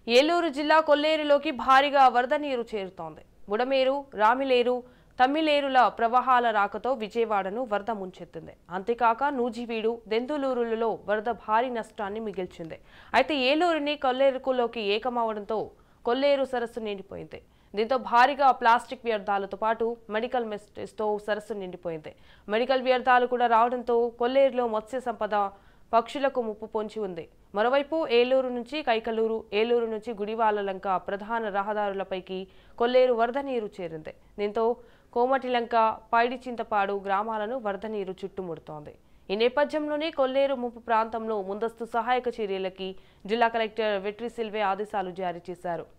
ఏలూరు జిల్లా కొల్లేరులోకి భారీగా వరద నీరు చేరుతోంది బుడమేరు రామిలేరు తమ్మిలేరుల ప్రవాహాల రాకతో విజయవాడను వరద ముంచెత్తింది అంతేకాక నూజివీడు దెందులూరులలో వరద భారీ నష్టాన్ని మిగిల్చింది అయితే ఏలూరుని కొల్లేరుకులోకి ఏకమవడంతో కొల్లేరు సరస్సు నిండిపోయింది దీంతో భారీగా ప్లాస్టిక్ వ్యర్థాలతో పాటు మెడికల్ మెస్తో సరస్సు నిండిపోయింది మెడికల్ వ్యర్థాలు కూడా రావడంతో కొల్లేరులో మత్స్య సంపద పక్షులకు ముప్పు పొంచి ఉంది మరోవైపు ఏలూరు నుంచి కైకలూరు ఏలూరు నుంచి గుడివాలలంక ప్రధాన రహదారులపైకి కొల్లేరు వరద నీరు చేరింది దీంతో కోమటిలంక పైడి చింతపాడు గ్రామాలను వరద నీరు చుట్టుముడుతోంది ఈ నేపథ్యంలోనే కొల్లేరు ముంపు ప్రాంతంలో ముందస్తు సహాయక చర్యలకి జిల్లా కలెక్టర్ వెట్రి సిల్వే ఆదేశాలు జారీ చేశారు